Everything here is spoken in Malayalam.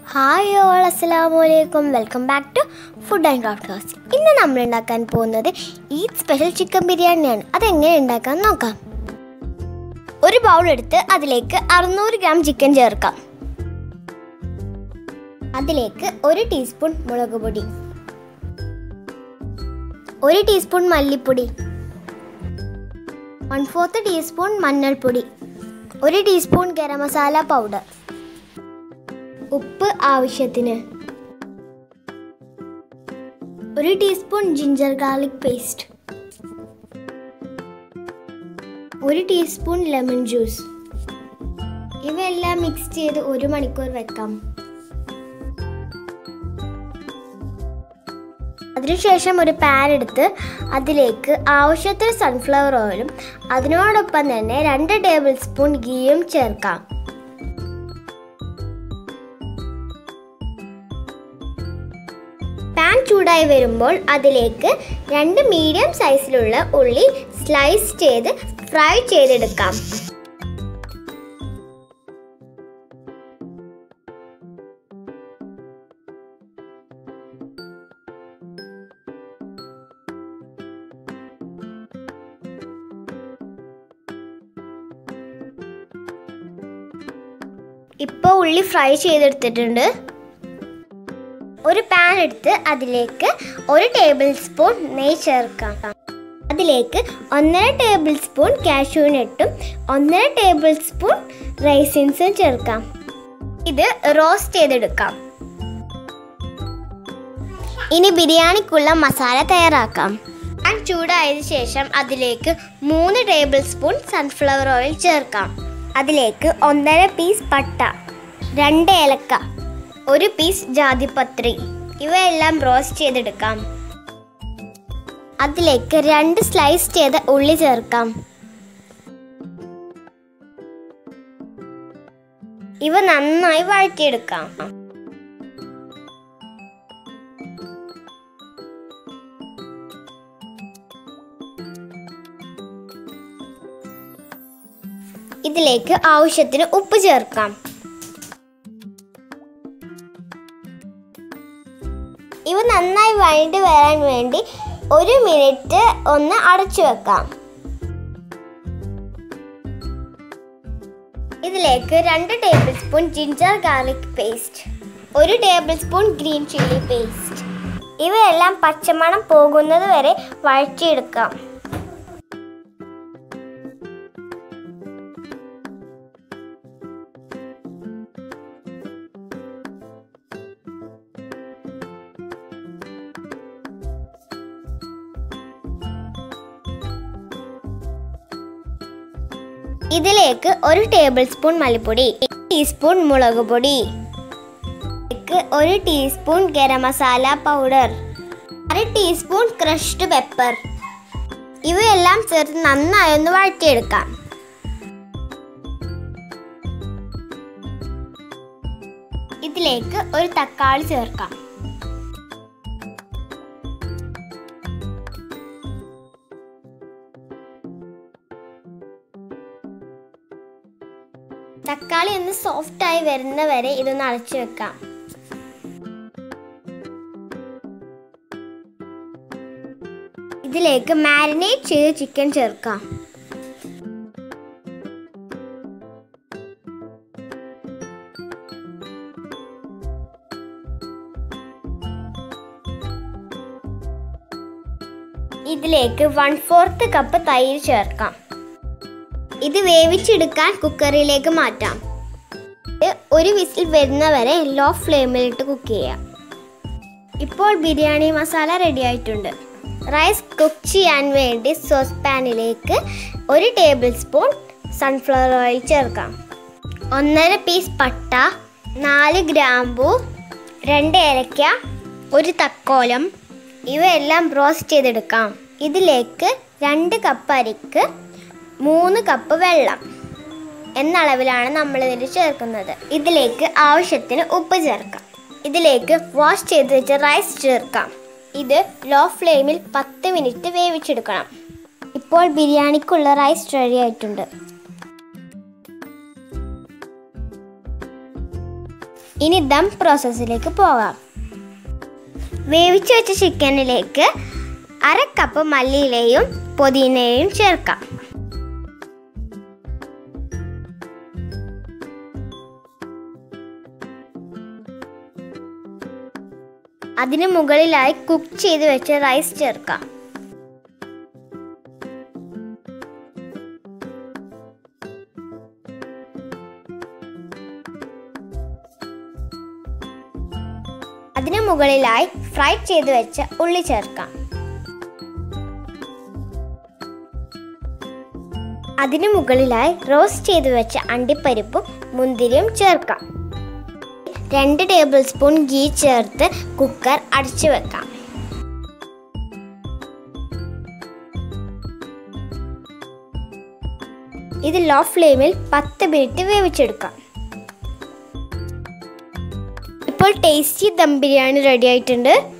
ഹായ് ഓൾ അസ്സലാമു അലൈക്കും welcome back to food and craft class ഇന്ന് നമ്മൾ ഉണ്ടാക്കാൻ പോകുന്നത് ഈദ് സ്പെഷ്യൽ ചിക്കൻ ബിരിയാണിയാണ് അതെങ്ങനെ ഉണ്ടാക്കാൻ നോക്കാം ഒരു ബൗൾ എടുത്ത് അതിലേക്ക് അറുന്നൂറ് ഗ്രാം ചിക്കൻ ചേർക്കാം അതിലേക്ക് ഒരു ടീസ്പൂൺ മുളക് പൊടി ഒരു ടീസ്പൂൺ മല്ലിപ്പൊടി വൺ ഫോർത്ത് ടീസ്പൂൺ മഞ്ഞൾപ്പൊടി ഒരു ടീസ്പൂൺ ഗരം മസാല പൗഡർ ഉപ്പ് ആവശ്യത്തിന് ഒരു ടീസ്പൂൺ ജിഞ്ചർ ഗാർലിക് പേസ്റ്റ് ഒരു ടീസ്പൂൺ ലെമൺ ജ്യൂസ് ഇവയെല്ലാം മിക്സ് ചെയ്ത് ഒരു മണിക്കൂർ വെക്കാം അതിനുശേഷം ഒരു പാൻ എടുത്ത് അതിലേക്ക് ആവശ്യത്തിന് സൺഫ്ലവർ ഓയിലും അതിനോടൊപ്പം തന്നെ രണ്ട് ടേബിൾ സ്പൂൺ ഗീയും ചേർക്കാം പാൻ ചൂടായി വരുമ്പോൾ അതിലേക്ക് രണ്ട് മീഡിയം സൈസിലുള്ള ഉള്ളി സ്ലൈസ് ചെയ്ത് ഫ്രൈ ചെയ്തെടുക്കാം ഇപ്പോൾ ഉള്ളി ഫ്രൈ ചെയ്തെടുത്തിട്ടുണ്ട് ഒരു പാൻ എടുത്ത് അതിലേക്ക് ഒരു ടേബിൾ സ്പൂൺ നെയ്യ് ചേർക്കാം അതിലേക്ക് ഒന്നര ടേബിൾ സ്പൂൺ കാഷ്യൂനട്ടും ഒന്നര ടേബിൾ സ്പൂൺ റൈസിൻസും ചേർക്കാം ഇത് റോസ്റ്റ് ചെയ്തെടുക്കാം ഇനി ബിരിയാണിക്കുള്ള മസാല തയ്യാറാക്കാം പാൻ ചൂടായതിനു ശേഷം അതിലേക്ക് മൂന്ന് ടേബിൾ സ്പൂൺ സൺഫ്ലവർ ഓയിൽ ചേർക്കാം അതിലേക്ക് ഒന്നര പീസ് പട്ട രണ്ട് ഏലക്ക ഒരു പീസ് ജാതിപത്രി ഇവയെല്ലാം റോസ്റ്റ് ചെയ്തെടുക്കാം അതിലേക്ക് രണ്ട് സ്ലൈസ് ചെയ്ത ഉള്ളി ചേർക്കാം ഇവ നന്നായി വഴറ്റിയെടുക്കാം ഇതിലേക്ക് ആവശ്യത്തിന് ഉപ്പ് ചേർക്കാം ഇവ നന്നായി വഴണ്ടി വരാൻ വേണ്ടി ഒരു മിനിറ്റ് ഒന്ന് അടച്ചു വെക്കാം ഇതിലേക്ക് രണ്ട് tablespoon ginger garlic paste ഒരു tablespoon green chilli paste ഇവയെല്ലാം പച്ചമണം പോകുന്നത് വരെ വഴറ്റിയെടുക്കാം ഇതിലേക്ക് ഒരു ടേബിൾ സ്പൂൺ മല്ലിപ്പൊടി ടീസ്പൂൺ മുളക് പൊടി ഇതിലേക്ക് ഒരു ടീസ്പൂൺ ഗരം മസാല പൗഡർ അര ടീസ്പൂൺ ക്രഷ്ഡ് പെപ്പർ ഇവയെല്ലാം ചേർത്ത് നന്നായി ഒന്ന് വഴറ്റിയെടുക്കാം ഇതിലേക്ക് ഒരു തക്കാളി ചേർക്കാം തക്കാളി ഒന്ന് സോഫ്റ്റ് ആയി വരുന്ന വരെ ഇതൊന്ന് അടച്ചു വെക്കാം ഇതിലേക്ക് മാരിനേറ്റ് ചെയ്ത് ചിക്കൻ ചേർക്കാം ഇതിലേക്ക് വൺ ഫോർത്ത് കപ്പ് തൈര് ചേർക്കാം ഇത് വേവിച്ചെടുക്കാൻ കുക്കറിലേക്ക് മാറ്റാം ഇത് ഒരു വിസിൽ വരുന്നവരെ ലോ ഫ്ലെയിമിലിട്ട് കുക്ക് ചെയ്യാം ഇപ്പോൾ ബിരിയാണി മസാല റെഡി ആയിട്ടുണ്ട് റൈസ് കുക്ക് ചെയ്യാൻ വേണ്ടി സോസ് പാനിലേക്ക് ഒരു ടേബിൾ സ്പൂൺ സൺഫ്ലവർ ഓയിൽ ചേർക്കാം ഒന്നര പീസ് പട്ട നാല് ഗ്രാമ്പു രണ്ട് ഏലക്ക ഒരു തക്കോലം ഇവയെല്ലാം റോസ്റ്റ് ചെയ്തെടുക്കാം ഇതിലേക്ക് രണ്ട് കപ്പ് അരിക്ക് മൂന്ന് കപ്പ് വെള്ളം എന്ന അളവിലാണ് നമ്മൾ ഇതിൽ ചേർക്കുന്നത് ഇതിലേക്ക് ആവശ്യത്തിന് ഉപ്പ് ചേർക്കാം ഇതിലേക്ക് വാഷ് ചെയ്ത് വെച്ച റൈസ് ചേർക്കാം ഇത് ലോ ഫ്ലെയിമിൽ പത്ത് മിനിറ്റ് വേവിച്ചെടുക്കണം ഇപ്പോൾ ബിരിയാണിക്കുള്ള റൈസ് റെഡി ആയിട്ടുണ്ട് ഇനി ദം പ്രോസസ്സിലേക്ക് പോകാം വേവിച്ച് വെച്ച ചിക്കനിലേക്ക് അര കപ്പ് മല്ലിയിലയും പുതിനയും ചേർക്കാം അതിന് മുകളിലായി കുക്ക് ചെയ്ത് വെച്ച റൈസ് ചേർക്കാം അതിന് മുകളിലായി ഫ്രൈ ചെയ്ത് വെച്ച ഉള്ളി ചേർക്കാം അതിന് മുകളിലായി റോസ്റ്റ് ചെയ്ത് വെച്ച അണ്ടിപ്പരിപ്പും മുന്തിരിയും ചേർക്കാം രണ്ട് ടേബിൾ സ്പൂൺ ഗീ ചേർത്ത് കുക്കർ അടച്ചു വെക്കാം ഇത് ലോ ഫ്ലെയിമിൽ പത്ത് മിനിറ്റ് വേവിച്ചെടുക്കാം ഇപ്പോൾ ടേസ്റ്റി ദം ബിരിയാണി റെഡി ആയിട്ടുണ്ട്